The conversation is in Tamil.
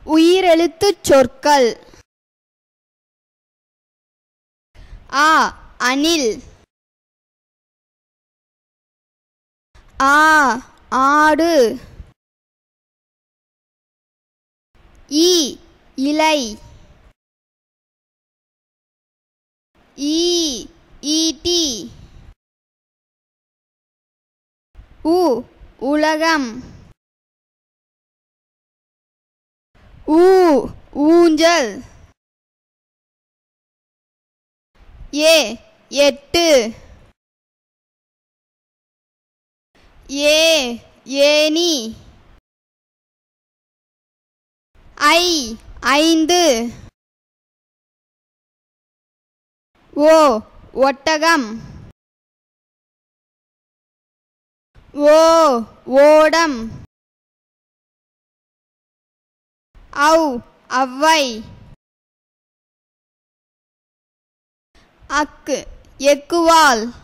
உயிரெழுத்துச் சொற்கள் ஆ அணில் ஆ ஆடு ஈ இலை ஈ ஈட்டி உ உலகம் ஊ ஊஞ்சல் ஏ எட்டு ஏ ஏனி ஐ ஐந்து ஓ ஒட்டகம் ஓ ஓடம் ஔ அவ்வை அக்கு எக்குவால்